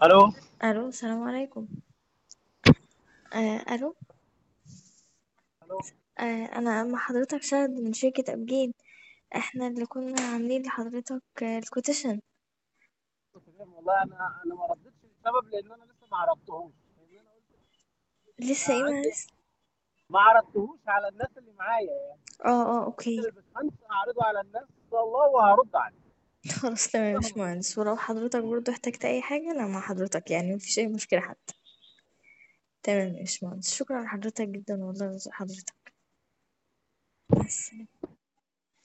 الو الو السلام عليكم آه الو الو آه انا مع حضرتك شاهد من شركة ابجين احنا اللي كنا عاملين لحضرتك آه، الكوتيشن تمام والله انا انا ما ردتش لسبب لان انا لسه ما عرضتهوش لان انا قلت لسه ايه عندي معلش ما عرضتهوش على الناس اللي معايا يعني اه اه قلت اوكي للباشمهندس اعرضه على الناس ان شاء الله وهرد عليه خلاص تمام يا انا ما باشمهندس ولو حضرتك برضو احتجت اي حاجة انا مع حضرتك يعني مفيش اي مشكلة حتى تمام يا باشمهندس شكرا لحضرتك جدا والله حضرتك مع السلامة